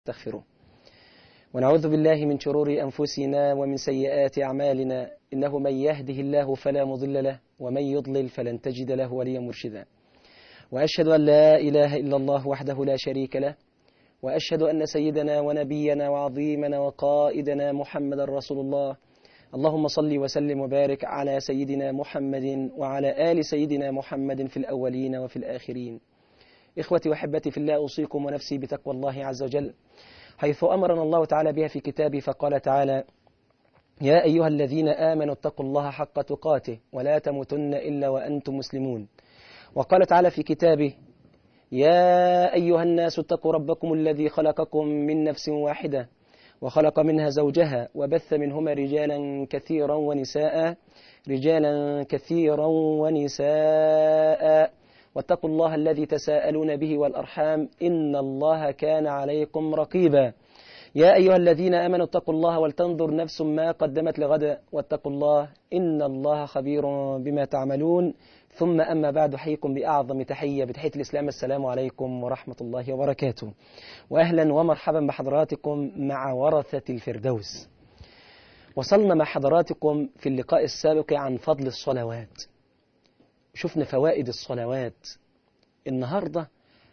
نستغفره ونعوذ بالله من شرور أنفسنا ومن سيئات أعمالنا إنه من يهده الله فلا مضل له ومن يضلل فلن تجد له وليا مرشدا وأشهد أن لا إله إلا الله وحده لا شريك له وأشهد أن سيدنا ونبينا وعظيمنا وقائدنا محمد رسول الله اللهم صل وسلم وبارك على سيدنا محمد وعلى آل سيدنا محمد في الأولين وفي الآخرين إخوتي وحبتي في الله أوصيكم ونفسي بتقوى الله عز وجل حيث أمرنا الله تعالى بها في كتابه فقال تعالى يا أيها الذين آمنوا اتقوا الله حق تقاته ولا تموتن إلا وأنتم مسلمون وقال تعالى في كتابه يا أيها الناس اتقوا ربكم الذي خلقكم من نفس واحدة وخلق منها زوجها وبث منهما رجالا كثيرا ونساء رجالا كثيرا ونساء واتقوا الله الذي تساءلون به والأرحام إن الله كان عليكم رقيبا يا أيها الذين آمنوا اتقوا الله ولتنظر نفس ما قدمت لغد واتقوا الله إن الله خبير بما تعملون ثم أما بعد حيكم بأعظم تحية بتحية الإسلام السلام عليكم ورحمة الله وبركاته وأهلا ومرحبا بحضراتكم مع ورثة الفردوس وصلنا مع حضراتكم في اللقاء السابق عن فضل الصلوات شفنا فوائد الصلوات النهاردة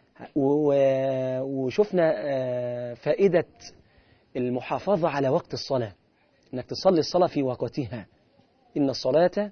وشفنا فائدة المحافظة على وقت الصلاة انك تصلي الصلاة في وقتها ان الصلاة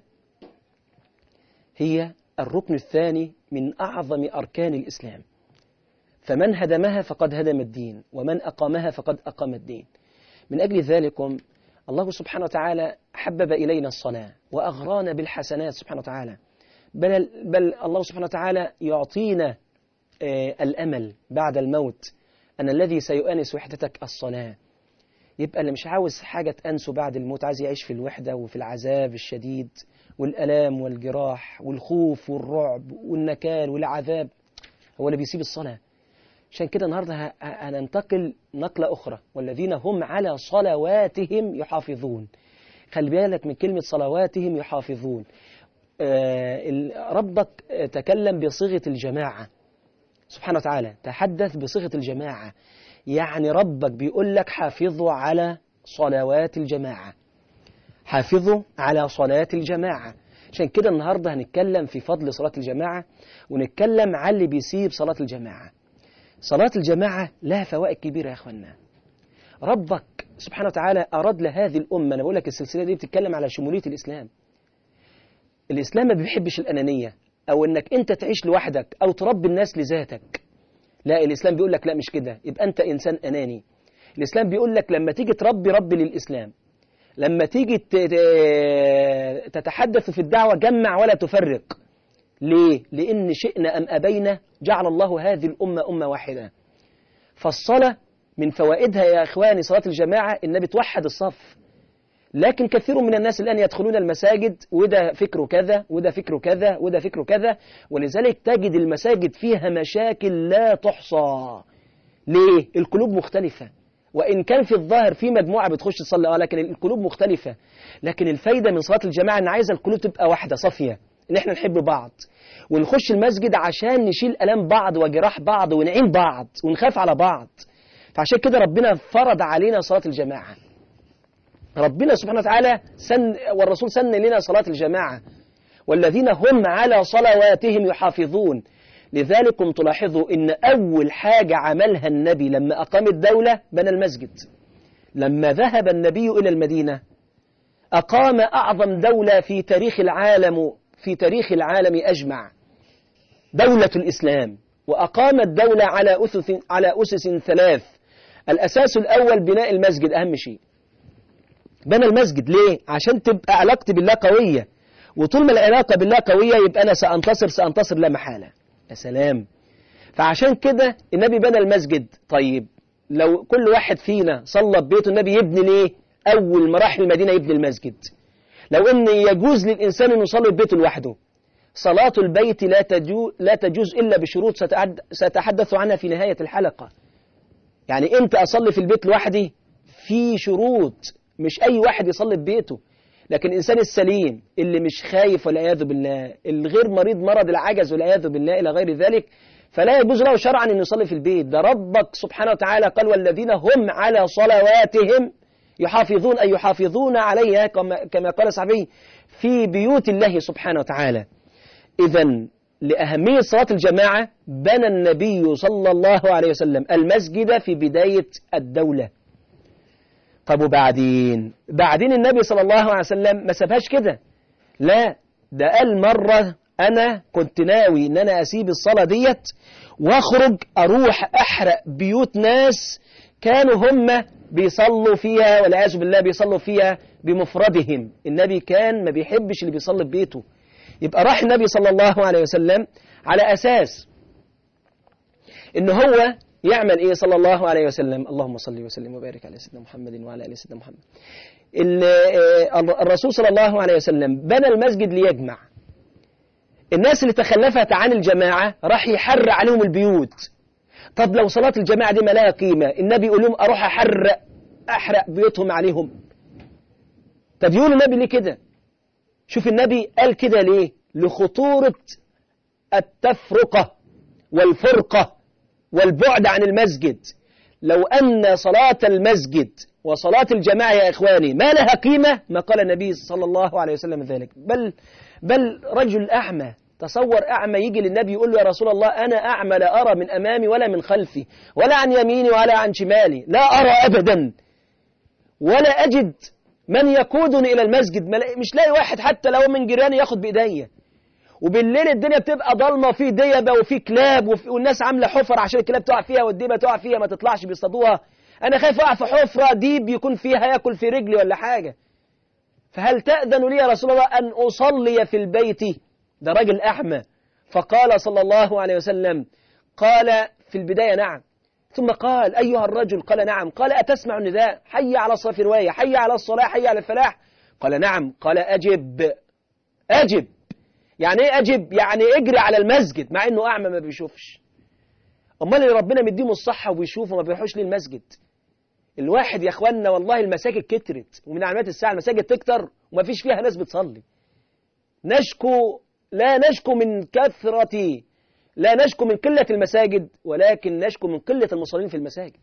هي الركن الثاني من أعظم أركان الإسلام فمن هدمها فقد هدم الدين ومن أقامها فقد أقام الدين من أجل ذلكم الله سبحانه وتعالى حبب إلينا الصلاة وأغرانا بالحسنات سبحانه وتعالى بل, بل الله سبحانه وتعالى يعطينا الأمل بعد الموت أن الذي سيؤنس وحدتك الصلاة يبقى اللي مش عاوز حاجة تأنسه بعد الموت عايز يعيش في الوحدة وفي العذاب الشديد والألام والجراح والخوف والرعب والنكال والعذاب هو اللي بيسيب الصلاة عشان كده النهاردة هننتقل نقلة أخرى والذين هم على صلواتهم يحافظون خلي بالك من كلمة صلواتهم يحافظون ربك تكلم بصيغة الجماعة سبحانه وتعالى تحدث بصيغة الجماعة يعني ربك بيقول لك حافظوا على صلوات الجماعة حافظوا على صلاة الجماعة عشان كده النهاردة هنتكلم في فضل صلاة الجماعة ونتكلم على اللي بيسيب صلاة الجماعة صلاة الجماعة لها فوائد كبيرة يا أخوانا ربك سبحانه وتعالى أراد لهذه الأمة أنا بقول لك السلسلة دي بتتكلم على شمولية الإسلام الإسلام ما بيحبش الأنانية أو إنك أنت تعيش لوحدك أو تربي الناس لذاتك لا الإسلام بيقول لك لا مش كده يبقى أنت إنسان أناني الإسلام بيقول لك لما تيجي تربي ربي للإسلام لما تيجي تتحدث في الدعوة جمع ولا تفرق ليه؟ لأن شئنا أم أبينا جعل الله هذه الأمة أمة واحدة فالصلاة من فوائدها يا إخواني صلاة الجماعة إنها بتوحد الصف لكن كثير من الناس الآن يدخلون المساجد وده فكره كذا وده فكره كذا وده فكره كذا ولذلك تجد المساجد فيها مشاكل لا تحصى ليه؟ القلوب مختلفة وإن كان في الظاهر في مجموعة بتخش تصلي اه لكن القلوب مختلفة لكن الفايدة من صلاة الجماعة إن عايزة القلوب تبقى واحدة صافية إن إحنا نحب بعض ونخش المسجد عشان نشيل ألام بعض وجراح بعض ونعين بعض ونخاف على بعض فعشان كده ربنا فرض علينا صلاة الجماعة ربنا سبحانه وتعالى سن والرسول سن لنا صلاة الجماعة والذين هم على صلواتهم يحافظون لذلك تلاحظوا ان اول حاجة عملها النبي لما اقام الدولة بنى المسجد لما ذهب النبي الى المدينة اقام اعظم دولة في تاريخ العالم في تاريخ العالم اجمع دولة الاسلام واقام الدولة على اسس على اسس ثلاث الاساس الاول بناء المسجد اهم شيء بنى المسجد ليه عشان تبقى علاقتي بالله قوية وطول ما العلاقة بالله قوية يبقى انا سانتصر سانتصر لا محالة يا سلام فعشان كده النبي بنى المسجد طيب لو كل واحد فينا صلى ببيته النبي يبني ليه أول مراحل المدينة يبني المسجد لو أن يجوز للإنسان أن يصلي ببيته لوحده صلاة البيت لا تجوز, لا تجوز إلا بشروط سأتحدث عنها في نهاية الحلقة يعني أنت أصلي في البيت لوحدي في شروط مش أي واحد يصلي ببيته لكن الإنسان السليم اللي مش خايف والعياذ بالله الغير مريض مرض العجز والعياذ بالله إلى غير ذلك فلا يجوز له شرعا أن يصلي في البيت ده ربك سبحانه وتعالى قال والذين هم على صلواتهم يحافظون أي يحافظون عليها كما, كما قال صحابي في بيوت الله سبحانه وتعالى إذا لأهمية صلاة الجماعة بنى النبي صلى الله عليه وسلم المسجد في بداية الدولة طب وبعدين بعدين النبي صلى الله عليه وسلم ما سابهاش كده لا ده قال مرة أنا كنت ناوي إن أنا أسيب الصلاة ديت وأخرج أروح أحرق بيوت ناس كانوا هم بيصلوا فيها والعياذ بالله بيصلوا فيها بمفردهم النبي كان ما بيحبش اللي بيصلي في بيته يبقى راح النبي صلى الله عليه وسلم على أساس إن هو يعمل إيه صلى الله عليه وسلم اللهم صل وسلم وبارك على سيدنا محمد وعلى آل سيدنا محمد الرسول صلى الله عليه وسلم بنى المسجد ليجمع الناس اللي تخلفت عن الجماعة راح يحر عليهم البيوت طب لو صلاة الجماعة دي ما لها قيمة النبي يقول لهم أروح أحرق أحرق بيوتهم عليهم طب يقول النبي ليه كده شوف النبي قال كده ليه لخطورة التفرقة والفرقة والبعد عن المسجد لو أن صلاة المسجد وصلاة الجماعة يا إخواني ما لها قيمة ما قال النبي صلى الله عليه وسلم ذلك بل بل رجل أعمى تصور أعمى يجي للنبي يقول له يا رسول الله أنا أعمى لا أرى من أمامي ولا من خلفي ولا عن يميني ولا عن شمالي لا أرى أبدا ولا أجد من يقودني إلى المسجد مش لاقي واحد حتى لو من جيراني ياخد بإيديا وبالليل الدنيا بتبقى ضلمة وفي ديبة وفي كلاب وفي والناس عاملة حفر عشان الكلاب تقع فيها والديبة تقع فيها ما تطلعش بيصطادوها أنا خايف أقع في حفرة ديب يكون فيها ياكل في رجلي ولا حاجة فهل تأذن لي يا رسول الله أن أصلي في البيت ده راجل أعمى فقال صلى الله عليه وسلم قال في البداية نعم ثم قال أيها الرجل قال نعم قال أتسمع النداء حي على الصلاة في رواية حي على الصلاة حي على الفلاح قال نعم قال أجب أجب يعني إيه أجب يعني اجري على المسجد مع إنه أعمى ما بيشوفش أمال اللي ربنا مديهم الصحة وبيشوفوا ما بيروحوش ليه المسجد الواحد يا اخوانا والله المساجد كترت ومن علامات الساعة المساجد تكتر وما فيش فيها ناس بتصلي نشكو لا نشكو من كثرة لا نشكو من قلة المساجد ولكن نشكو من قلة المصلين في المساجد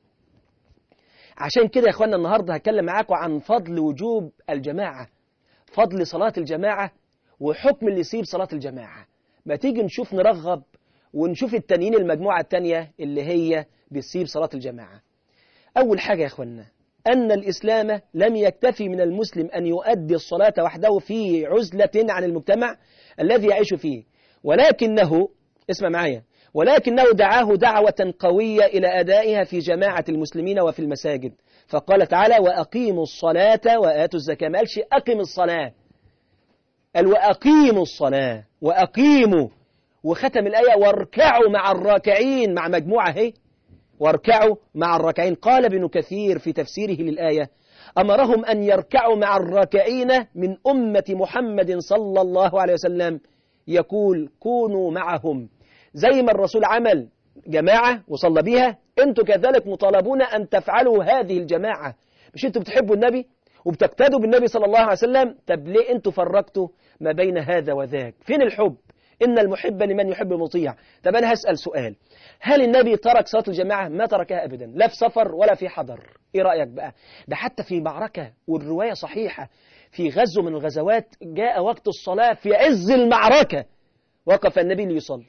عشان كده يا اخوانا النهاردة هتكلم معاكم عن فضل وجوب الجماعة فضل صلاة الجماعة وحكم اللي يسيب صلاة الجماعة ما تيجي نشوف نرغب ونشوف التانيين المجموعة التانية اللي هي بتسيب صلاة الجماعة أول حاجة يا أخوانا أن الإسلام لم يكتفي من المسلم أن يؤدي الصلاة وحده في عزلة عن المجتمع الذي يعيش فيه ولكنه اسمع معايا ولكنه دعاه دعوة قوية إلى أدائها في جماعة المسلمين وفي المساجد فقال تعالى وأقيموا الصلاة وآتوا الزكاة ما قالش أقم الصلاة قال وأقيموا الصلاة وأقيموا وختم الآية واركعوا مع الراكعين مع مجموعة هي واركعوا مع الراكعين قال ابن كثير في تفسيره للآية أمرهم أن يركعوا مع الراكعين من أمة محمد صلى الله عليه وسلم يقول كونوا معهم زي ما الرسول عمل جماعة وصلى بيها انتوا كذلك مطالبون أن تفعلوا هذه الجماعة مش انتوا بتحبوا النبي وبتقتدوا بالنبي صلى الله عليه وسلم طب ليه انتوا فرقتوا ما بين هذا وذاك فين الحب إن المحب لمن يحب مطيع طب أنا هسأل سؤال هل النبي ترك صلاة الجماعة ما تركها أبدا لا في سفر ولا في حضر إيه رأيك بقى ده حتى في معركة والرواية صحيحة في غزو من الغزوات جاء وقت الصلاة في عز المعركة وقف النبي ليصلي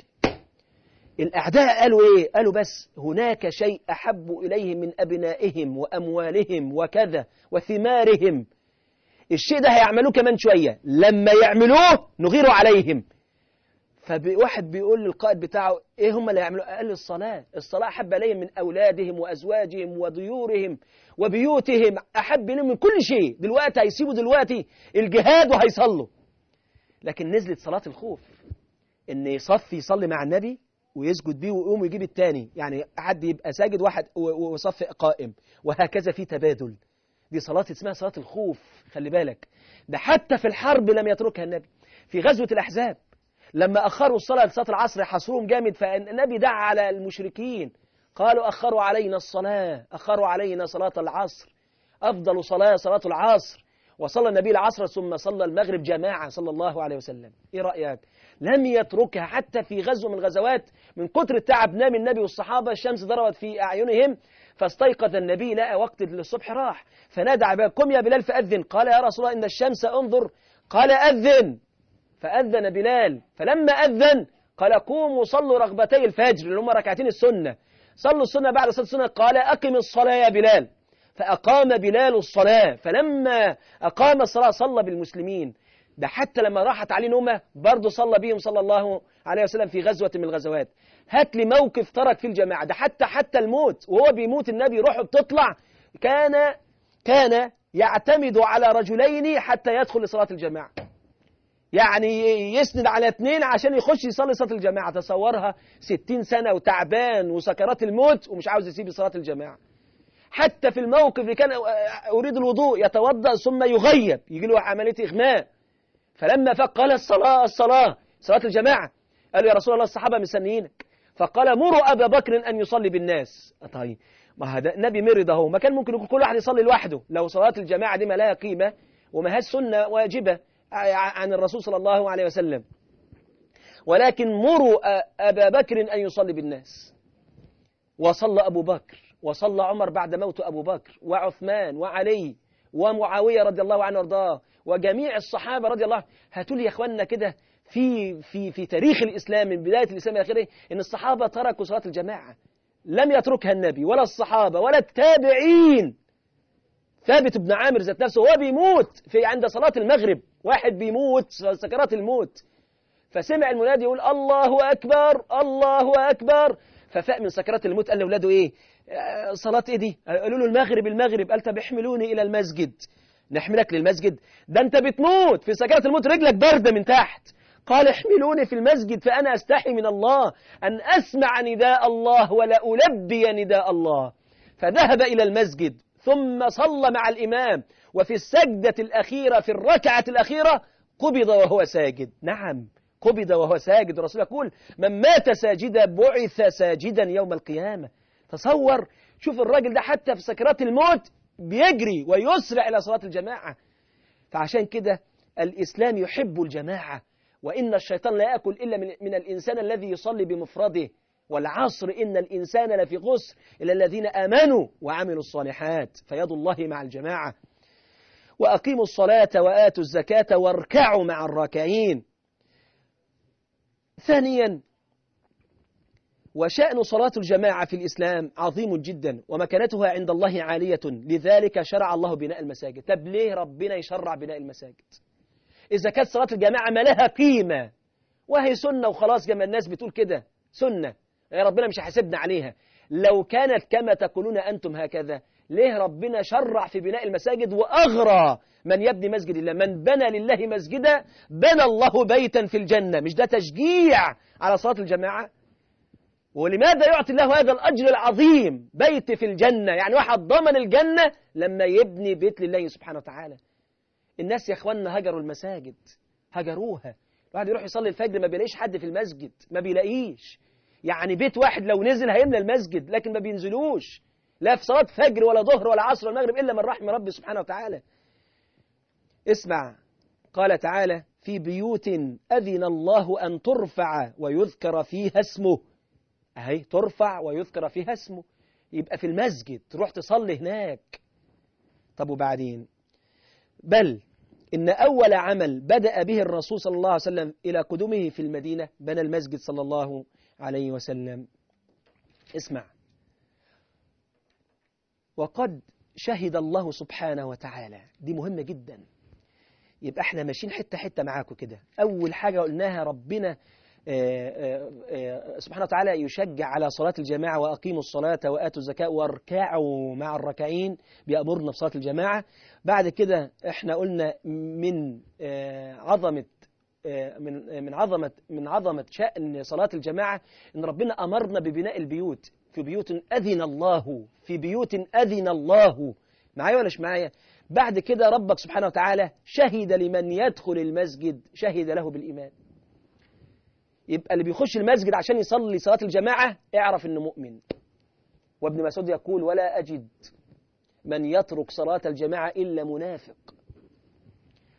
الأعداء قالوا إيه قالوا بس هناك شيء أحب إليهم من أبنائهم وأموالهم وكذا وثمارهم الشيء ده هيعملوه كمان شوية لما يعملوه نغير عليهم فواحد بيقول للقائد بتاعه ايه هم اللي يعملوا قال الصلاة الصلاة أحب إليهم من أولادهم وأزواجهم وديورهم وبيوتهم أحب إليهم من كل شيء دلوقتي هيسيبوا دلوقتي الجهاد وهيصلوا لكن نزلت صلاة الخوف إن يصفي يصلي مع النبي ويسجد بيه ويقوم ويجيب التاني يعني حد يبقى ساجد واحد وصف قائم وهكذا في تبادل دي صلاة اسمها صلاة الخوف خلي بالك ده حتى في الحرب لم يتركها النبي في غزوة الأحزاب لما أخروا الصلاة لصلاة العصر حصرهم جامد فالنبي دعا على المشركين قالوا أخروا علينا الصلاة أخروا علينا صلاة العصر أفضل صلاة صلاة العصر وصلى النبي العصر ثم صلى المغرب جماعة صلى الله عليه وسلم إيه رأيك لم يتركها حتى في غزو من الغزوات من كتر التعب نام النبي والصحابة الشمس ضربت في أعينهم فاستيقظ النبي لقى وقت الصبح راح فنادى عباد قم يا بلال فأذن قال يا رسول الله إن الشمس انظر قال أذن فأذن بلال فلما أذن قال قوموا صلوا رغبتي الفجر اللي هم ركعتين السنة صلوا السنة بعد صلاة السنة قال أقم الصلاة يا بلال فأقام بلال الصلاة فلما أقام الصلاة صلى بالمسلمين ده حتى لما راحت عليه نومة برضه صلى بهم صلى الله عليه وسلم في غزوة من الغزوات هات لي موقف ترك في الجماعة ده حتى حتى الموت وهو بيموت النبي روحه بتطلع كان كان يعتمد على رجلين حتى يدخل لصلاة الجماعة يعني يسند على اثنين عشان يخش يصلي صلاة الجماعة تصورها ستين سنة وتعبان وسكرات الموت ومش عاوز يسيب صلاة الجماعة حتى في الموقف اللي كان أريد الوضوء يتوضأ ثم يغيب يجي له عملية إغماء فلما فاق قال الصلاة الصلاة صلاة الجماعة قالوا يا رسول الله الصحابة مستنيينك فقال مروا أبا بكر أن يصلي بالناس طيب ما هذا النبي مرض اهو ما كان ممكن يكون كل واحد يصلي لوحده لو صلاة الجماعة دي ما لها قيمة وما هي سنة واجبة عن الرسول صلى الله عليه وسلم ولكن مروا أبا بكر أن يصلي بالناس وصلى أبو بكر وصلى عمر بعد موت أبو بكر وعثمان وعلي ومعاوية رضي الله عنه وارضاه وجميع الصحابة رضي الله هاتوا لي يا اخواننا كده في في في تاريخ الإسلام من بداية الإسلام إلى آخره إن الصحابة تركوا صلاة الجماعة لم يتركها النبي ولا الصحابة ولا التابعين ثابت بن عامر ذات نفسه هو بيموت في عند صلاة المغرب واحد بيموت سكرات الموت فسمع المنادي يقول الله أكبر الله أكبر ففاق من سكرات الموت قال لأولاده إيه صلاة إيه دي قالوا له المغرب المغرب قال طب احملوني إلى المسجد نحملك للمسجد ده أنت بتموت في سكرات الموت رجلك باردة من تحت قال احملوني في المسجد فأنا أستحي من الله أن أسمع نداء الله ولا ألبي نداء الله فذهب إلى المسجد ثم صلى مع الإمام وفي السجدة الأخيرة في الركعة الأخيرة قبض وهو ساجد نعم قبض وهو ساجد الرسول يقول من مات ساجدا بعث ساجدا يوم القيامة تصور شوف الراجل ده حتى في سكرات الموت بيجري ويسرع إلى صلاة الجماعة فعشان كده الإسلام يحب الجماعة وإن الشيطان لا يأكل إلا من, من الإنسان الذي يصلي بمفرده والعصر إن الإنسان لفي خسر إلا الذين آمنوا وعملوا الصالحات فيد الله مع الجماعة وأقيموا الصلاة وآتوا الزكاة واركعوا مع الراكعين ثانيا وشأن صلاة الجماعة في الإسلام عظيم جدا ومكانتها عند الله عالية لذلك شرع الله بناء المساجد طب ليه ربنا يشرع بناء المساجد إذا كانت صلاة الجماعة ما لها قيمة وهي سنة وخلاص جمع الناس بتقول كده سنة يا ربنا مش هيحاسبنا عليها لو كانت كما تقولون أنتم هكذا ليه ربنا شرع في بناء المساجد وأغرى من يبني مسجد الله من بنى لله مسجدا بنى الله بيتا في الجنة مش ده تشجيع على صلاة الجماعة ولماذا يعطي الله هذا الأجر العظيم بيت في الجنة يعني واحد ضمن الجنة لما يبني بيت لله سبحانه وتعالى الناس يا اخواننا هجروا المساجد هجروها الواحد يروح يصلي الفجر ما بيلاقيش حد في المسجد ما بيلاقيش يعني بيت واحد لو نزل هيملى المسجد لكن ما بينزلوش لا في صلاة فجر ولا ظهر ولا عصر ولا مغرب إلا من رحم ربي سبحانه وتعالى اسمع قال تعالى في بيوت أذن الله أن ترفع ويذكر فيها اسمه أهي ترفع ويذكر فيها اسمه يبقى في المسجد تروح تصلي هناك طب وبعدين بل إن أول عمل بدأ به الرسول صلى الله عليه وسلم إلى قدومه في المدينة بنى المسجد صلى الله عليه وسلم اسمع وقد شهد الله سبحانه وتعالى دي مهمة جدا يبقى احنا ماشيين حتة حتة معاكم كده أول حاجة قلناها ربنا آآ آآ سبحانه وتعالى يشجع على صلاة الجماعة وأقيموا الصلاة وآتوا الزكاة واركعوا مع الركعين بيأمرنا بصلاة الجماعة بعد كده احنا قلنا من عظمة من من عظمة من عظمة شأن صلاة الجماعة إن ربنا أمرنا ببناء البيوت في بيوت أذن الله في بيوت أذن الله معايا ولا مش معايا بعد كده ربك سبحانه وتعالى شهد لمن يدخل المسجد شهد له بالإيمان يبقى اللي بيخش المسجد عشان يصلي صلاة الجماعة اعرف انه مؤمن وابن مسعود يقول ولا أجد من يترك صلاة الجماعة إلا منافق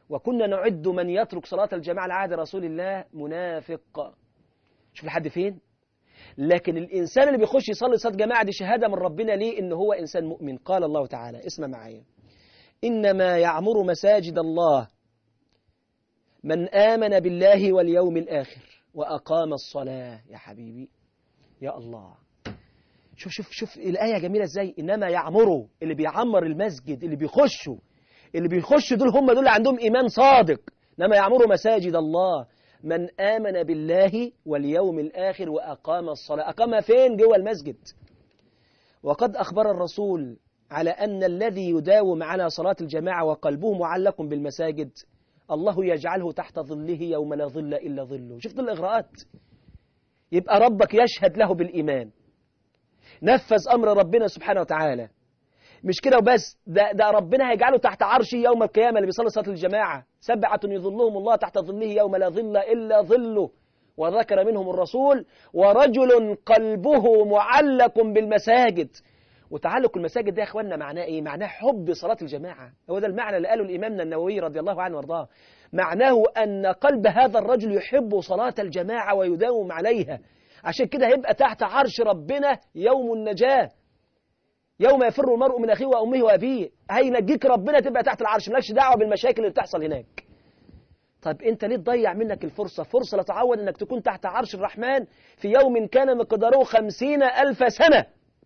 وكنا نعد من يترك صلاة الجماعة لعهد رسول الله منافق شوف لحد فين لكن الإنسان اللي بيخش يصلي صلاة جماعة دي شهادة من ربنا ليه إن هو إنسان مؤمن قال الله تعالى اسمع معايا إنما يعمر مساجد الله من آمن بالله واليوم الآخر وأقام الصلاة يا حبيبي يا الله شوف شوف شوف الآية جميلة إزاي إنما يعمروا اللي بيعمر المسجد اللي بيخشوا اللي بيخشوا دول هم دول اللي عندهم إيمان صادق إنما يعمروا مساجد الله من آمن بالله واليوم الآخر وأقام الصلاة أقام فين جوه المسجد وقد أخبر الرسول على أن الذي يداوم على صلاة الجماعة وقلبه معلق بالمساجد الله يجعله تحت ظله يوم لا ظل إلا ظله شفت الإغراءات يبقى ربك يشهد له بالإيمان نفذ أمر ربنا سبحانه وتعالى مش كده وبس ده, ده ربنا هيجعله تحت عرشه يوم القيامة اللي بيصلي صلاة الجماعة سبعة يظلهم الله تحت ظله يوم لا ظل إلا ظله وذكر منهم الرسول ورجل قلبه معلق بالمساجد وتعلق المساجد ده يا اخواننا معناه ايه معناه حب صلاة الجماعة هو ده المعنى اللي قاله الإمامنا النووي رضي الله عنه وارضاه معناه أن قلب هذا الرجل يحب صلاة الجماعة ويداوم عليها عشان كده هيبقى تحت عرش ربنا يوم النجاة يوم يفر المرء من أخيه وأمه وأبيه هينجيك ربنا تبقى تحت العرش مالكش دعوة بالمشاكل اللي بتحصل هناك طب انت ليه تضيع منك الفرصة فرصة لتعود انك تكون تحت عرش الرحمن في يوم كان مقداره خمسين ألف سنة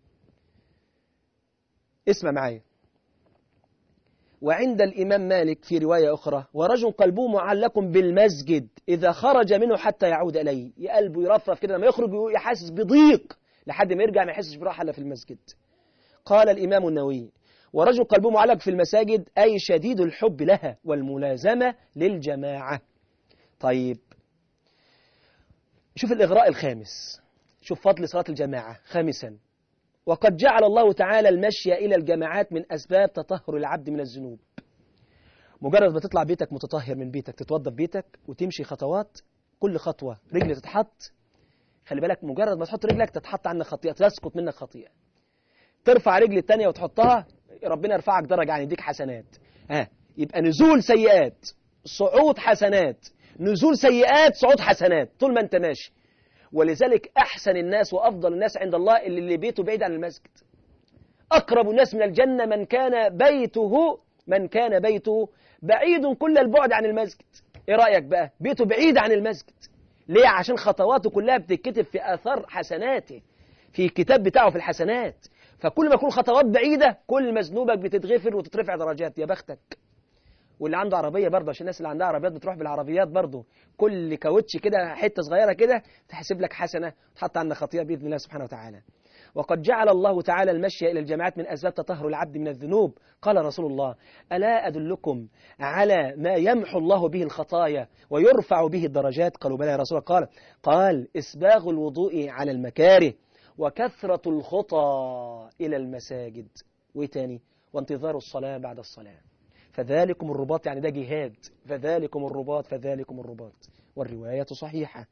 اسمع معايا وعند الإمام مالك في رواية أخرى ورجل قلبه معلق بالمسجد إذا خرج منه حتى يعود إليه قلبه يرفرف كده لما يخرج يحسس بضيق لحد ما يرجع ما يحسش براحة إلا في المسجد قال الإمام النووي ورجل قلبه معلق في المساجد أي شديد الحب لها والملازمة للجماعة طيب شوف الإغراء الخامس شوف فضل صلاة الجماعة خامسا وقد جعل الله تعالى المشي إلى الجماعات من أسباب تطهر العبد من الذنوب مجرد ما تطلع بيتك متطهر من بيتك تتوضى في بيتك وتمشي خطوات كل خطوة رجل تتحط خلي بالك مجرد ما تحط رجلك تتحط عنك خطيئة تسقط منك خطيئة ترفع رجل التانية وتحطها ربنا يرفعك درجة يعني يديك حسنات ها يبقى نزول سيئات صعود حسنات نزول سيئات صعود حسنات طول ما انت ماشي ولذلك أحسن الناس وأفضل الناس عند الله اللي, اللي بيته بعيد عن المسجد أقرب الناس من الجنة من كان بيته من كان بيته بعيد كل البعد عن المسجد إيه رأيك بقى بيته بعيد عن المسجد ليه عشان خطواته كلها بتتكتب في أثر حسناته في الكتاب بتاعه في الحسنات فكل ما يكون خطوات بعيدة كل مذنوبك بتتغفر وتترفع درجات يا بختك واللي عنده عربية برضه عشان الناس اللي عندها عربيات بتروح بالعربيات برضه كل كاوتش كده حتة صغيرة كده تحسب لك حسنة تحط عندك خطيئة بإذن الله سبحانه وتعالى وقد جعل الله تعالى المشي إلى الجماعات من أسباب تطهر العبد من الذنوب قال رسول الله ألا أدلكم على ما يمحو الله به الخطايا ويرفع به الدرجات قالوا بلى يا رسول الله قال قال إسباغ الوضوء على المكاره وكثرة الخطى إلى المساجد وتاني وانتظار الصلاة بعد الصلاة فذلكم الرباط يعني ده جهاد فذلكم الرباط فذلكم الرباط والرواية صحيحة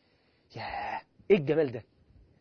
يا ايه الجمال ده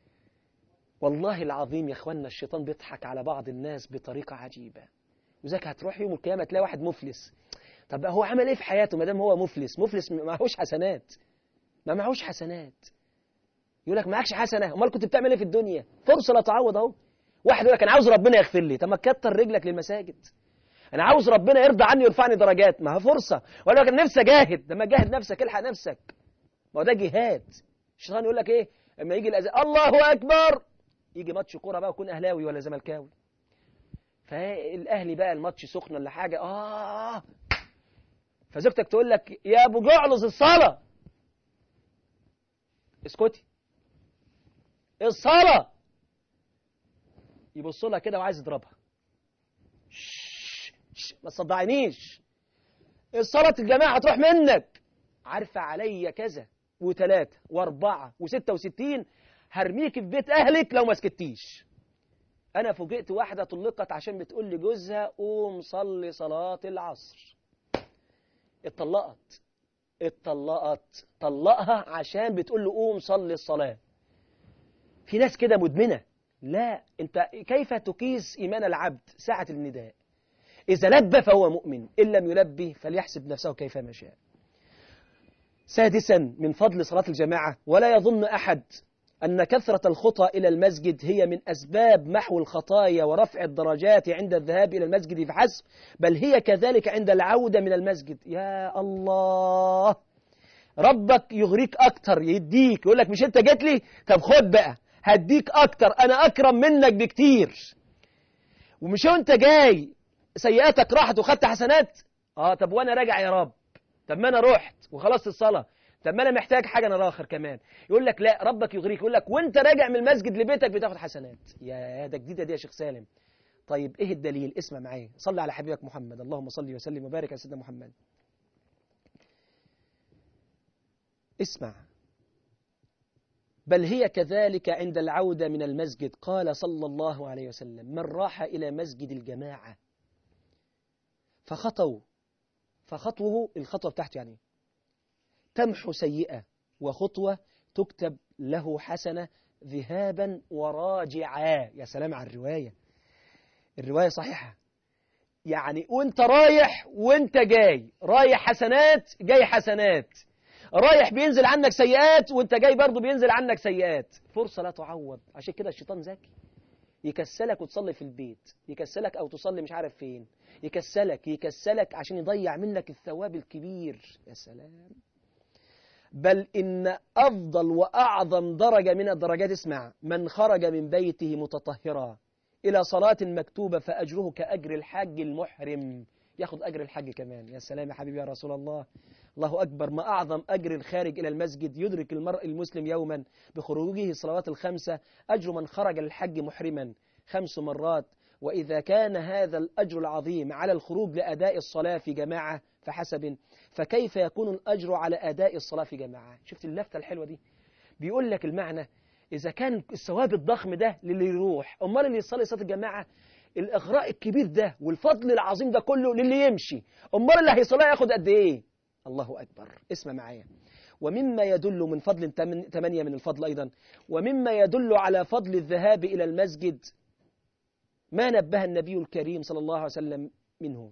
والله العظيم يا اخوانا الشيطان بيضحك على بعض الناس بطريقة عجيبة وذاك هتروح يوم القيامة تلاقي واحد مفلس طب هو عمل ايه في حياته ما دام هو مفلس مفلس ما معهوش حسنات ما معهوش حسنات يقول لك معكش حسنة امال كنت بتعمل ايه في الدنيا فرصة لا تعوض اهو واحد يقول لك انا عاوز ربنا يغفر لي طب ما تكتر رجلك للمساجد انا عاوز ربنا يرضى عني ويرفعني درجات ما هي فرصه ولا كان نفسي اجاهد لما جاهد نفسك الحق نفسك ما هو ده جهاد الشيطان يقول لك ايه اما يجي الاذان الله اكبر يجي ماتش كوره بقى ويكون اهلاوي ولا زملكاوي فالاهلي بقى الماتش سخن ولا حاجه اه فزوجتك تقول لك يا ابو جعلص الصلاه اسكتي الصلاه يبص لها كده وعايز يضربها ما تصدعنيش الصلاة الجماعة هتروح منك عارفة عليا كذا وثلاثة واربعة وستة وستين هرميك في بيت أهلك لو ما سكتيش أنا فوجئت واحدة طلقت عشان بتقول لجوزها قوم صلي صلاة العصر اتطلقت اتطلقت طلقها عشان بتقول له قوم صلي الصلاة في ناس كده مدمنة لا انت كيف تقيس إيمان العبد ساعة النداء إذا لبى فهو مؤمن إن لم يلبي فليحسب نفسه كيفما شاء سادسا من فضل صلاة الجماعة ولا يظن أحد أن كثرة الخطى إلى المسجد هي من أسباب محو الخطايا ورفع الدرجات عند الذهاب إلى المسجد فحسب بل هي كذلك عند العودة من المسجد يا الله ربك يغريك أكتر يديك يقول لك مش أنت جيت لي طب خد بقى هديك أكتر أنا أكرم منك بكتير ومش أنت جاي سيئاتك راحت وخدت حسنات آه طب وأنا راجع يا رب طب ما أنا رحت وخلصت الصلاة طب ما انا محتاج حاجه انا اخر كمان يقول لك لا ربك يغريك يقول لك وانت راجع من المسجد لبيتك بتاخد حسنات يا ده جديده دي يا شيخ سالم طيب ايه الدليل اسمع معايا صلي على حبيبك محمد اللهم صل وسلم وبارك على سيدنا محمد اسمع بل هي كذلك عند العودة من المسجد قال صلى الله عليه وسلم من راح إلى مسجد الجماعة فخطوا فخطوه الخطوة بتاعته يعني تمحو سيئة وخطوة تكتب له حسنة ذهابا وراجعا يا سلام على الرواية الرواية صحيحة يعني وانت رايح وانت جاي رايح حسنات جاي حسنات رايح بينزل عنك سيئات وانت جاي برضه بينزل عنك سيئات فرصة لا تعوض عشان كده الشيطان ذكي يكسلك وتصلي في البيت يكسلك او تصلي مش عارف فين يكسلك يكسلك عشان يضيع منك الثواب الكبير يا سلام بل إن أفضل وأعظم درجة من الدرجات اسمع من خرج من بيته متطهرا إلى صلاة مكتوبة فأجره كأجر الحاج المحرم ياخد أجر الحج كمان يا سلام يا حبيبي يا رسول الله الله أكبر ما أعظم أجر الخارج إلى المسجد يدرك المرء المسلم يوما بخروجه الصلوات الخمسة أجر من خرج للحج محرما خمس مرات وإذا كان هذا الأجر العظيم على الخروج لأداء الصلاة في جماعة فحسب فكيف يكون الأجر على أداء الصلاة في جماعة شفت اللفتة الحلوة دي بيقول لك المعنى إذا كان الثواب الضخم ده للي يروح أمال اللي يصلي صلاة الجماعة الإغراء الكبير ده والفضل العظيم ده كله للي يمشي أمال اللي هيصلي ياخد قد إيه الله أكبر اسمع معايا ومما يدل من فضل ثمانية من الفضل أيضا ومما يدل على فضل الذهاب إلى المسجد ما نبه النبي الكريم صلى الله عليه وسلم منه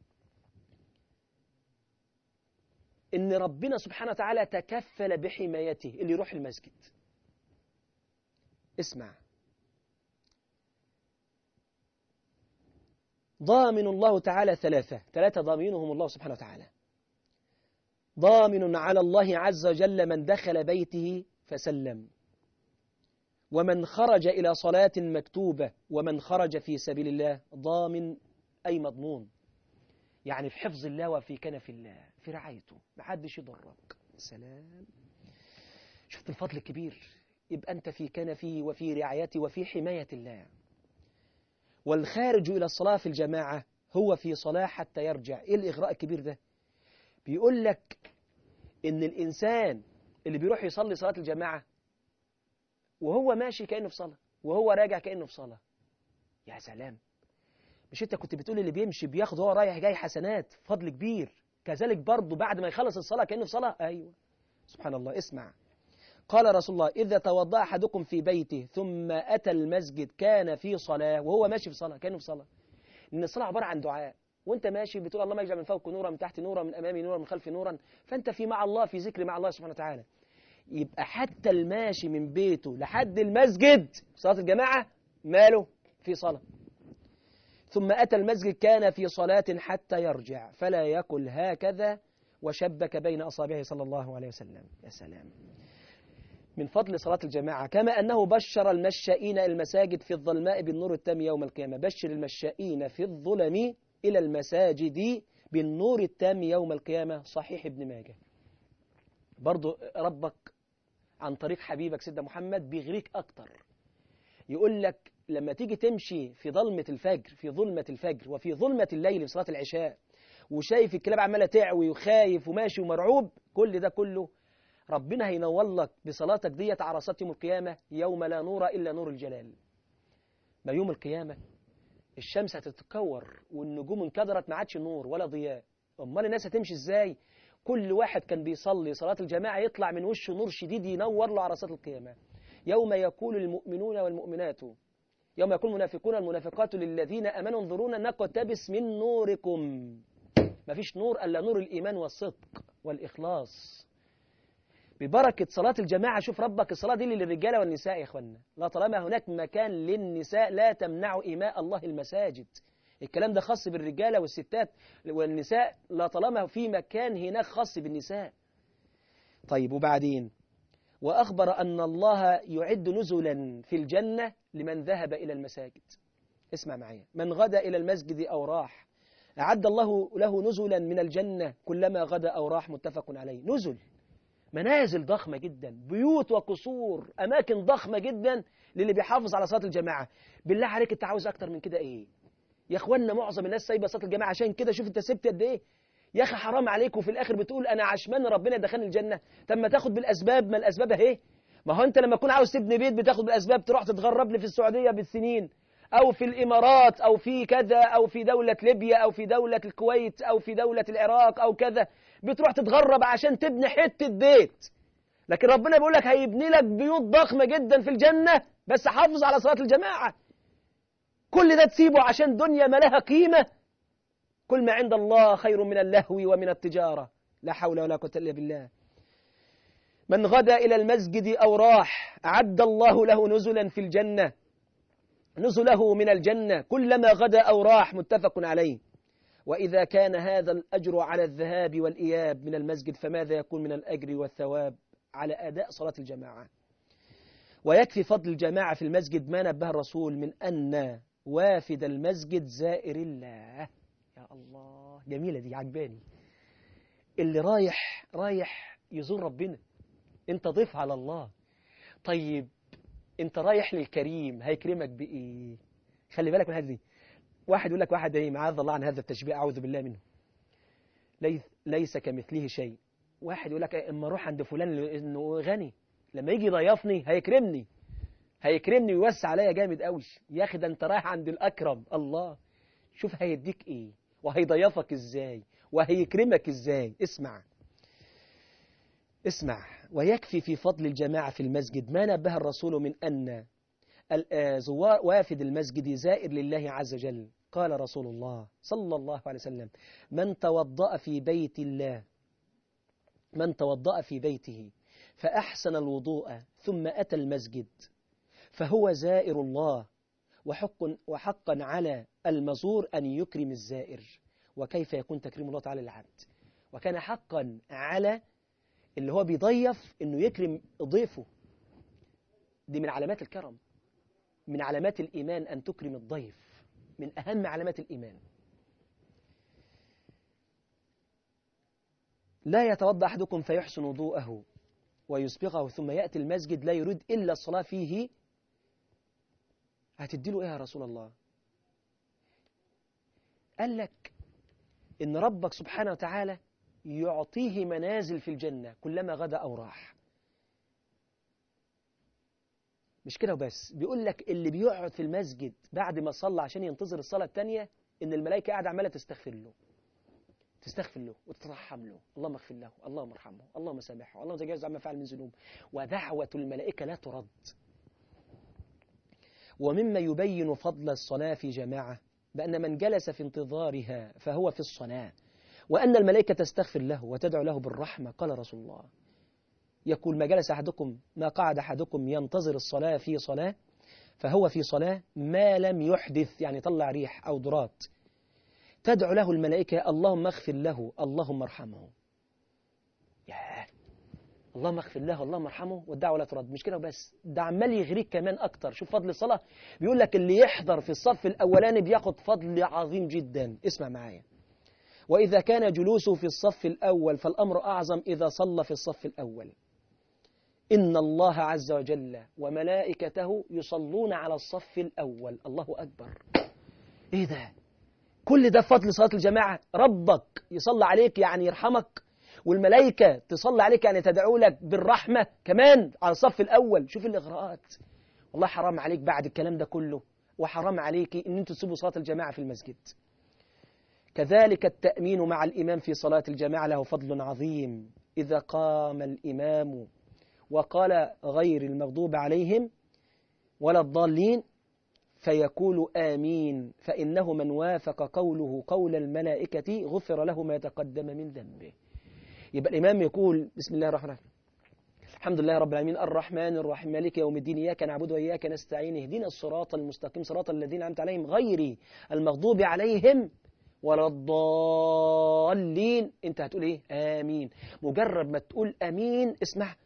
إن ربنا سبحانه وتعالى تكفل بحمايته اللي يروح المسجد اسمع ضامن الله تعالى ثلاثة ثلاثة ضامنهم الله سبحانه وتعالى ضامن على الله عز وجل من دخل بيته فسلم ومن خرج إلى صلاة مكتوبة ومن خرج في سبيل الله ضامن أي مضمون يعني في حفظ الله وفي كنف الله في رعايته محدش يضرك سلام شفت الفضل الكبير يبقى أنت في كنفي وفي رعايتي وفي حماية الله والخارج إلى الصلاة في الجماعة هو في صلاة حتى يرجع إيه الإغراء الكبير ده بيقول لك إن الإنسان اللي بيروح يصلي صلاة الجماعة وهو ماشي كأنه في صلاة وهو راجع كأنه في صلاة يا سلام مش انت كنت بتقول اللي بيمشي بياخد هو رايح جاي حسنات فضل كبير كذلك برضه بعد ما يخلص الصلاة كأنه في صلاة أيوة سبحان الله اسمع قال رسول الله إذا توضأ أحدكم في بيته ثم أتى المسجد كان في صلاة وهو ماشي في صلاة كأنه في صلاة إن الصلاة عبارة عن دعاء وانت ماشي بتقول اللهم اجعل من فوق نورا من تحت نورا من امامي نورا من خلفي نورا فانت في مع الله في ذكر مع الله سبحانه وتعالى يبقى حتى الماشي من بيته لحد المسجد صلاة الجماعة ماله في صلاة ثم أتى المسجد كان في صلاة حتى يرجع فلا يكل هكذا وشبك بين أصابعه صلى الله عليه وسلم يا سلام من فضل صلاة الجماعة كما أنه بشر المشائين المساجد في الظلماء بالنور التام يوم القيامة بشر المشائين في الظلم إلى المساجد بالنور التام يوم القيامة صحيح ابن ماجه برضو ربك عن طريق حبيبك سيدنا محمد بيغريك أكتر يقول لك لما تيجي تمشي في ظلمة الفجر في ظلمة الفجر وفي ظلمة الليل في صلاة العشاء وشايف الكلاب عمالة تعوي وخايف وماشي ومرعوب كل ده كله ربنا هينور لك بصلاتك ديت عرصات يوم القيامة يوم لا نور إلا نور الجلال ما يوم القيامة الشمس هتتكور والنجوم انكدرت ما عادش نور ولا ضياء امال الناس هتمشي ازاي كل واحد كان بيصلي صلاة الجماعة يطلع من وشه نور شديد ينور له عرصات القيامة يوم يقول المؤمنون والمؤمنات يوم يقول المنافقون المنافقات للذين امنوا انظرونا نقتبس من نوركم ما فيش نور الا نور الايمان والصدق والاخلاص ببركة صلاة الجماعة شوف ربك الصلاة دي للرجال والنساء يا اخوانا لا طالما هناك مكان للنساء لا تمنعوا إيماء الله المساجد الكلام ده خاص بالرجالة والستات والنساء لا طالما في مكان هناك خاص بالنساء طيب وبعدين وأخبر أن الله يعد نزلا في الجنة لمن ذهب إلى المساجد اسمع معايا من غدا إلى المسجد أو راح أعد الله له نزلا من الجنة كلما غدا أو راح متفق عليه نزل منازل ضخمة جدا بيوت وقصور أماكن ضخمة جدا للي بيحافظ على صلاة الجماعة بالله عليك أنت عاوز أكتر من كده إيه يا إخوانا معظم الناس سايبة صلاة الجماعة عشان كده شوف أنت سبت قد إيه يا أخي حرام عليك وفي الآخر بتقول أنا عشمان ربنا دخلني الجنة طب ما تاخد بالأسباب ما الأسباب أهي ما هو أنت لما تكون عاوز تبني بيت بتاخد بالأسباب تروح تتغرب لي في السعودية بالسنين أو في الإمارات أو في كذا أو في دولة ليبيا أو في دولة الكويت أو في دولة العراق أو كذا بتروح تتغرب عشان تبني حتة بيت لكن ربنا بيقول لك هيبني لك بيوت ضخمة جدا في الجنة بس حافظ على صلاة الجماعة كل ده تسيبه عشان دنيا ما لها قيمة كل ما عند الله خير من اللهو ومن التجارة لا حول ولا قوة إلا بالله من غدا إلى المسجد أو راح أعد الله له نزلا في الجنة نزله من الجنة كلما غدا أو راح متفق عليه وإذا كان هذا الأجر على الذهاب والإياب من المسجد فماذا يكون من الأجر والثواب على أداء صلاة الجماعة ويكفي فضل الجماعة في المسجد ما نبه الرسول من أن وافد المسجد زائر الله يا الله جميلة دي عجباني اللي رايح رايح يزور ربنا انت ضيف على الله طيب انت رايح للكريم هيكرمك بإيه خلي بالك من هذه دي واحد يقول لك واحد ايه معاذ الله عن هذا التشبيه أعوذ بالله منه ليس, ليس كمثله شيء واحد يقول لك اما اروح عند فلان انه غني لما يجي يضيفني هيكرمني هيكرمني ويوسع عليا جامد قوي يا اخي ده انت رايح عند الاكرم الله شوف هيديك ايه وهيضيفك ازاي وهيكرمك ازاي اسمع اسمع ويكفي في فضل الجماعة في المسجد ما نبه الرسول من أن زوار وافد المسجد زائر لله عز وجل قال رسول الله صلى الله عليه وسلم من توضأ في بيت الله من توضأ في بيته فأحسن الوضوء ثم أتى المسجد فهو زائر الله وحق وحقا على المزور أن يكرم الزائر وكيف يكون تكريم الله تعالى للعبد وكان حقا على اللي هو بيضيف انه يكرم ضيفه دي من علامات الكرم من علامات الإيمان أن تكرم الضيف من أهم علامات الإيمان لا يتوضأ أحدكم فيحسن وضوءه ويسبغه ثم يأتي المسجد لا يريد إلا الصلاة فيه هتديله إيه يا رسول الله قال لك إن ربك سبحانه وتعالى يعطيه منازل في الجنة كلما غدا أو راح مش كده وبس بيقول لك اللي بيقعد في المسجد بعد ما صلى عشان ينتظر الصلاة التانية إن الملائكة قاعدة عمالة تستغفر له تستغفر له وتترحم له اللهم اغفر له اللهم ارحمه اللهم سامحه اللهم تجاوز عما فعل من ذنوب ودعوة الملائكة لا ترد ومما يبين فضل الصلاة في جماعة بأن من جلس في انتظارها فهو في الصلاة وأن الملائكة تستغفر له وتدعو له بالرحمة قال رسول الله يقول ما جلس أحدكم ما قعد أحدكم ينتظر الصلاة في صلاة فهو في صلاة ما لم يحدث يعني طلع ريح أو ضرات تدعو له الملائكة اللهم اغفر له اللهم ارحمه ياه اللهم اغفر له اللهم ارحمه والدعوة لا ترد مش كده وبس ده عمال يغريك كمان أكتر شوف فضل الصلاة بيقول لك اللي يحضر في الصف الأولاني بياخد فضل عظيم جدا اسمع معايا وإذا كان جلوسه في الصف الأول فالأمر أعظم إذا صلى في الصف الأول إن الله عز وجل وملائكته يصلون على الصف الأول الله أكبر إيه ده كل ده فضل صلاة الجماعة ربك يصلى عليك يعني يرحمك والملائكة تصلي عليك يعني تدعو لك بالرحمة كمان على الصف الأول شوف الإغراءات والله حرام عليك بعد الكلام ده كله وحرام عليك إن أنتوا تسيبوا صلاة الجماعة في المسجد كذلك التأمين مع الإمام في صلاة الجماعة له فضل عظيم إذا قام الإمام وقال غير المغضوب عليهم ولا الضالين فيقول آمين فإنه من وافق قوله قول الملائكة غفر له ما تقدم من ذنبه يبقى الإمام يقول بسم الله الرحمن الرحيم الحمد لله رب العالمين الرحمن الرحيم مالك يوم الدين إياك نعبد وإياك نستعين اهدنا الصراط المستقيم صراط الذين أنعمت عليهم غير المغضوب عليهم ولا الضالين انت هتقول ايه آمين مجرد ما تقول آمين اسمع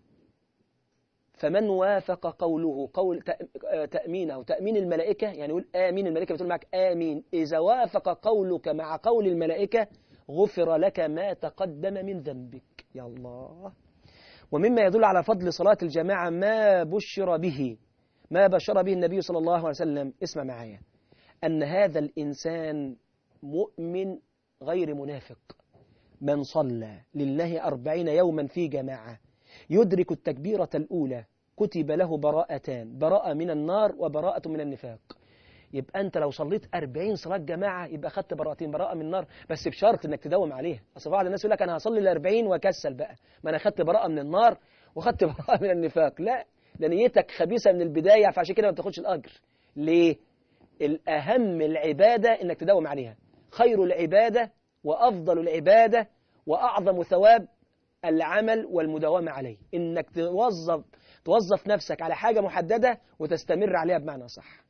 فمن وافق قوله قول تأمين أو تأمين الملائكة يعني يقول آمين الملائكة بتقول معك آمين إذا وافق قولك مع قول الملائكة غفر لك ما تقدم من ذنبك يا الله ومما يدل على فضل صلاة الجماعة ما بشر به ما بشر به النبي صلى الله عليه وسلم اسمع معايا أن هذا الإنسان مؤمن غير منافق من صلى لله أربعين يوما في جماعة يدرك التكبيرة الأولى كتب له براءتان براءة من النار وبراءة من النفاق يبقى أنت لو صليت أربعين صلاة جماعة يبقى خدت براءتين براءة من النار بس بشرط أنك تداوم عليها أصل بعض الناس يقول لك أنا هصلي الأربعين وأكسل بقى ما أنا خدت براءة من النار وخدت براءة من النفاق لا ده نيتك خبيثة من البداية فعشان كده ما بتاخدش الأجر ليه؟ الأهم العبادة أنك تداوم عليها خير العبادة وأفضل العبادة وأعظم ثواب العمل والمداومة عليه إنك توظف توظف نفسك على حاجة محددة وتستمر عليها بمعنى صح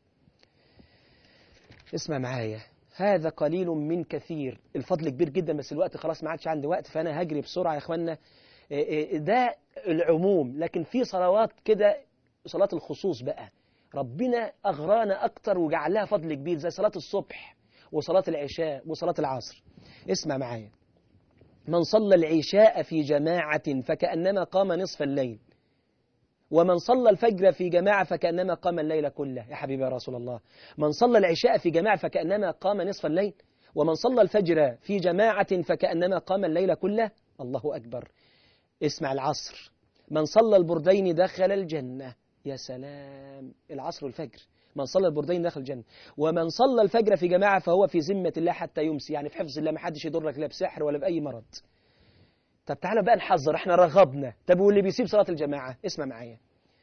اسمع معايا هذا قليل من كثير الفضل كبير جدا بس الوقت خلاص ما عادش عندي وقت فأنا هجري بسرعة يا إخوانا ده العموم لكن في صلوات كده صلاة الخصوص بقى ربنا أغرانا أكتر وجعلها فضل كبير زي صلاة الصبح وصلاة العشاء وصلاة العصر اسمع معايا من صلى العشاء في جماعة فكأنما قام نصف الليل ومن صلى الفجر في جماعة فكأنما قام الليل كله يا حبيبي يا رسول الله من صلى العشاء في جماعة فكأنما قام نصف الليل ومن صلى الفجر في جماعة فكأنما قام الليل كله الله أكبر اسمع العصر من صلى البردين دخل الجنة يا سلام العصر والفجر من صلى البردين دخل الجنة ومن صلى الفجر في جماعة فهو في ذمة الله حتى يمسي يعني في حفظ الله ما حدش يضرك لا بسحر ولا بأي مرض طب تعالى بقى نحذر احنا رغبنا طب واللي بيسيب صلاة الجماعة اسمع معايا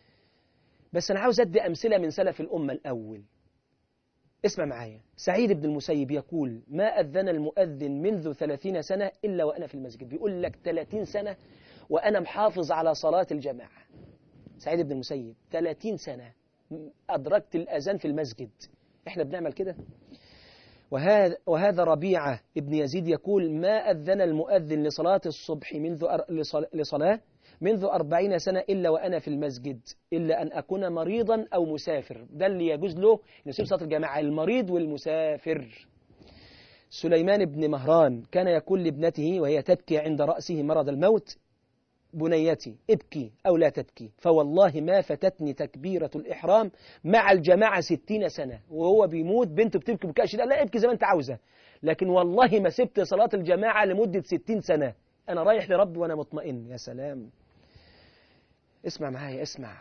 بس أنا عاوز أدي أمثلة من سلف الأمة الأول اسمع معايا سعيد بن المسيب يقول ما أذن المؤذن منذ ثلاثين سنة إلا وأنا في المسجد بيقول لك ثلاثين سنة وأنا محافظ على صلاة الجماعة سعيد بن المسيب ثلاثين سنة أدركت الأذان في المسجد إحنا بنعمل كده وهذا, وهذا ربيعة ابن يزيد يقول ما أذن المؤذن لصلاة الصبح منذ أر... لصلاة منذ أربعين سنة إلا وأنا في المسجد إلا أن أكون مريضا أو مسافر ده اللي يجوز له نسيب صلاة الجماعة المريض والمسافر سليمان بن مهران كان يقول لابنته وهي تبكي عند رأسه مرض الموت بنيتي ابكي أو لا تبكي فوالله ما فتتني تكبيرة الإحرام مع الجماعة ستين سنة وهو بيموت بنته بتبكي بكاء شديد لا ابكي زي ما انت عاوزة لكن والله ما سبت صلاة الجماعة لمدة ستين سنة أنا رايح لربي وأنا مطمئن يا سلام اسمع معايا اسمع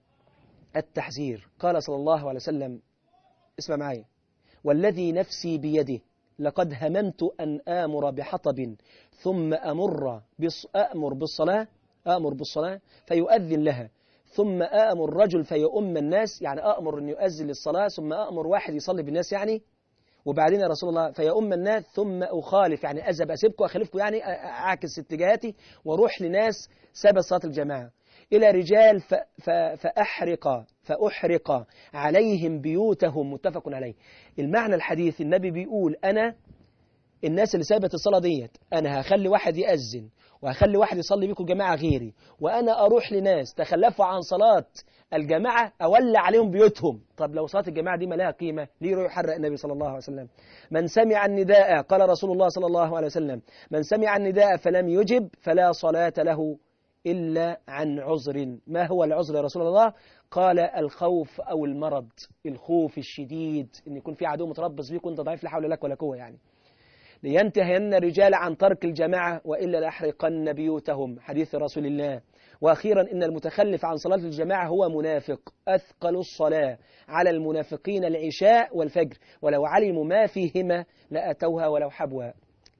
التحذير قال صلى الله عليه وسلم اسمع معايا والذي نفسي بيده لقد هممت أن آمر بحطب ثم أمر بص أأمر بالصلاة آمر بالصلاة فيؤذن لها ثم آمر رجل فيؤم الناس يعني أأمر أن يؤذن للصلاة ثم أأمر واحد يصلي بالناس يعني وبعدين يا رسول الله فيؤم الناس ثم أخالف يعني أذهب أسيبكم أخالفكم يعني أعكس اتجاهاتي وأروح لناس سبب صلاة الجماعة إلى رجال ف ف فأحرق فأحرق عليهم بيوتهم متفق عليه المعنى الحديث النبي بيقول أنا الناس اللي سابت الصلاة ديت أنا هخلي واحد يأذن وهخلي واحد يصلي بيكم جماعة غيري وأنا أروح لناس تخلفوا عن صلاة الجماعة أولى عليهم بيوتهم طب لو صلاة الجماعة دي ما لها قيمة ليه يروح يحرق النبي صلى الله عليه وسلم من سمع النداء قال رسول الله صلى الله عليه وسلم من سمع النداء فلم يجب فلا صلاة له إلا عن عذر ما هو العذر يا رسول الله قال الخوف أو المرض الخوف الشديد إن يكون في عدو متربص بيك وانت ضعيف لا حول لك ولا قوة يعني لينتهين الرجال عن ترك الجماعة وإلا لأحرقن بيوتهم حديث رسول الله وأخيرا إن المتخلف عن صلاة الجماعة هو منافق أثقل الصلاة على المنافقين العشاء والفجر ولو علموا ما فيهما لأتوها ولو حبوا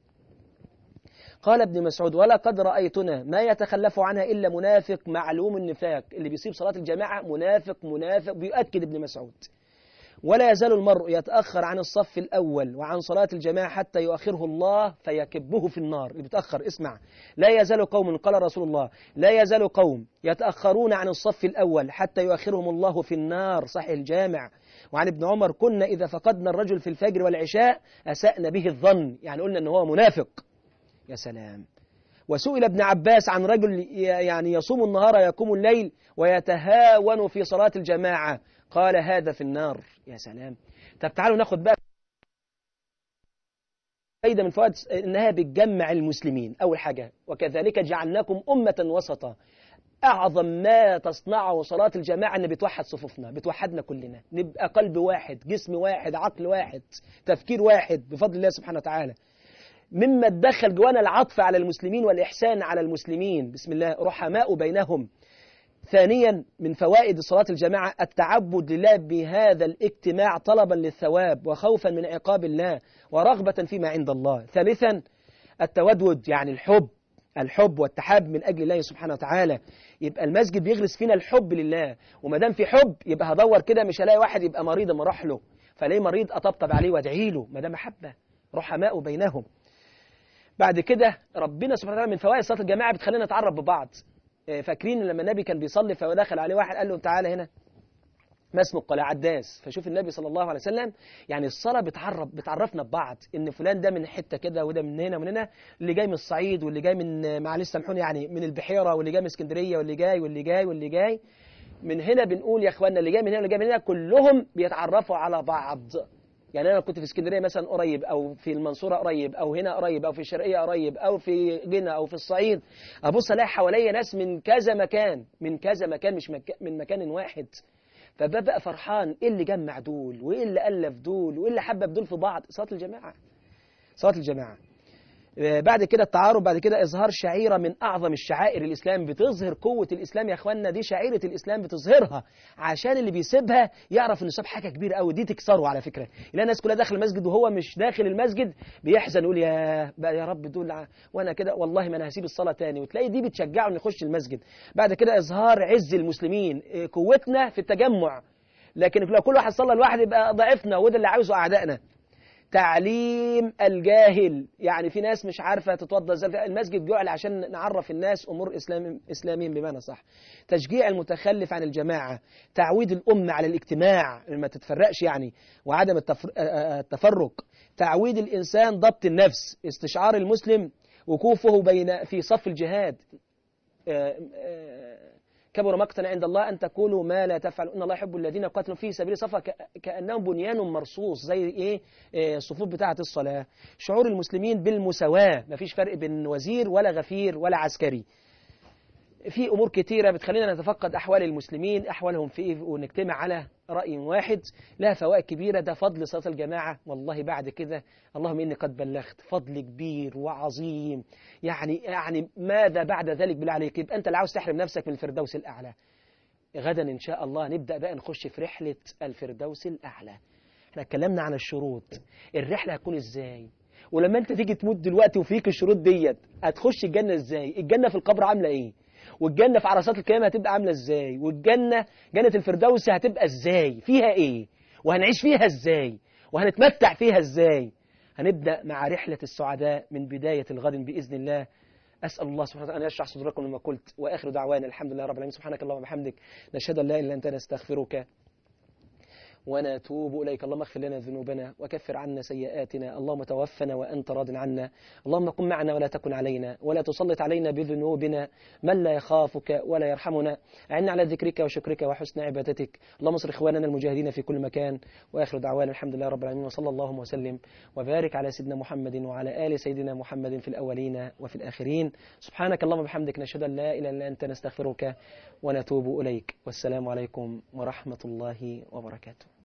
قال ابن مسعود ولقد رأيتنا ما يتخلف عنها إلا منافق معلوم النفاق اللي بيصيب صلاة الجماعة منافق منافق بيؤكد ابن مسعود ولا يزال المرء يتأخر عن الصف الأول وعن صلاة الجماعة حتى يؤخره الله فيكبه في النار اللي بيتأخر اسمع لا يزال قوم قال رسول الله لا يزال قوم يتأخرون عن الصف الأول حتى يؤخرهم الله في النار صحيح الجامع وعن ابن عمر كنا إذا فقدنا الرجل في الفجر والعشاء أسأنا به الظن يعني قلنا أنه هو منافق يا سلام وسئل ابن عباس عن رجل يعني يصوم النهار يقوم الليل ويتهاون في صلاة الجماعة قال هذا في النار يا سلام طب تعالوا ناخد بقى فايدة من فوائد انها بتجمع المسلمين اول حاجة وكذلك جعلناكم أمة وسطا أعظم ما تصنعه صلاة الجماعة أن بتوحد صفوفنا بتوحدنا كلنا نبقى قلب واحد جسم واحد عقل واحد تفكير واحد بفضل الله سبحانه وتعالى مما تدخل جوانا العطف على المسلمين والإحسان على المسلمين بسم الله رحماء بينهم ثانيا من فوائد صلاة الجماعة التعبد لله بهذا الاجتماع طلبا للثواب وخوفا من عقاب الله ورغبة فيما عند الله ثالثا التودود يعني الحب الحب والتحاب من أجل الله سبحانه وتعالى يبقى المسجد بيغرس فينا الحب لله وما دام في حب يبقى هدور كده مش هلاقي واحد يبقى مريض اما اروح له فلاقيه مريض اطبطب عليه وادعي له ما دام محبه رحماء بينهم بعد كده ربنا سبحانه وتعالى من فوائد صلاه الجماعه بتخلينا نتعرف ببعض فاكرين لما النبي كان بيصلي فدخل عليه واحد قال له تعالى هنا ما اسمك قال عداس فشوف النبي صلى الله عليه وسلم يعني الصلاة بتعرف بتعرفنا ببعض ان فلان ده من حتة كده وده من هنا ومن هنا اللي جاي من الصعيد واللي جاي من معلش سامحوني يعني من البحيرة واللي جاي من اسكندرية واللي جاي واللي جاي واللي جاي من هنا بنقول يا اخواننا اللي جاي من هنا واللي جاي من هنا كلهم بيتعرفوا على بعض يعني انا كنت في اسكندريه مثلا قريب او في المنصوره قريب او هنا قريب او في الشرقيه قريب او في جنة او في الصعيد ابص الاقي حواليا ناس من كذا مكان من كذا مكان مش مك... من مكان واحد فببقى فرحان ايه اللي جمع دول وايه اللي الف دول وايه اللي حبب دول في بعض صلاه الجماعه صلاه الجماعه بعد كده التعارف بعد كده إظهار شعيرة من أعظم الشعائر الإسلام بتظهر قوة الإسلام يا أخوانا دي شعيرة الإسلام بتظهرها عشان اللي بيسيبها يعرف إنه ساب حاجة كبيرة قوي دي تكسره على فكرة يلاقي الناس كلها داخل المسجد وهو مش داخل المسجد بيحزن يقول يا بقى يا رب دول وأنا كده والله ما أنا هسيب الصلاة تاني وتلاقي دي بتشجعه إنه يخش المسجد بعد كده إظهار عز المسلمين قوتنا في التجمع لكن لو كل واحد صلى لوحده يبقى ضعفنا وده اللي عاوزه أعدائنا تعليم الجاهل يعني في ناس مش عارفة تتوضى ازاي المسجد جعل عشان نعرف الناس أمور إسلام إسلاميين بمعنى صح تشجيع المتخلف عن الجماعة تعويد الأمة على الاجتماع ما تتفرقش يعني وعدم التفرق تعويد الإنسان ضبط النفس استشعار المسلم وقوفه بين في صف الجهاد كبر مقتا عند الله أن تقولوا ما لا تفعلوا إن الله يحب الذين قاتلوا في سبيل صفا كأنهم بنيان مرصوص زي إيه الصفوف بتاعة الصلاة شعور المسلمين بالمساواة ما فيش فرق بين وزير ولا غفير ولا عسكري في أمور كتيرة بتخلينا نتفقد أحوال المسلمين أحوالهم في إيه ونجتمع على رأي واحد لها فوائد كبيرة ده فضل صلاة الجماعة والله بعد كده اللهم إني قد بلغت فضل كبير وعظيم يعني يعني ماذا بعد ذلك بالله عليك يبقى أنت اللي عاوز تحرم نفسك من الفردوس الأعلى غدا إن شاء الله نبدأ بقى نخش في رحلة الفردوس الأعلى احنا اتكلمنا عن الشروط الرحلة هتكون إزاي ولما أنت تيجي تموت دلوقتي وفيك الشروط ديت هتخش الجنة إزاي الجنة في القبر عاملة إيه والجنة في عرصات القيامة هتبقى عاملة ازاي والجنة جنة الفردوس هتبقى ازاي فيها ايه وهنعيش فيها ازاي وهنتمتع فيها ازاي هنبدأ مع رحلة السعداء من بداية الغد بإذن الله أسأل الله سبحانه وتعالى أن يشرح صدوركم مما قلت وآخر دعوانا الحمد لله رب العالمين سبحانك اللهم وبحمدك نشهد أن لا إله إلا أنت نستغفرك ونتوب إليك اللهم اغفر لنا ذنوبنا وكفر عنا سيئاتنا اللهم توفنا وأنت راض عنا اللهم كن معنا ولا تكن علينا ولا تسلط علينا بذنوبنا من لا يخافك ولا يرحمنا أعنا على ذكرك وشكرك وحسن عبادتك اللهم اصر إخواننا المجاهدين في كل مكان وآخر دعوانا الحمد لله رب العالمين وصلى الله وسلم وبارك على سيدنا محمد وعلى آل سيدنا محمد في الأولين وفي الآخرين سبحانك اللهم وبحمدك نشهد أن لا إله إلا أنت نستغفرك ونتوب إليك والسلام عليكم ورحمة الله وبركاته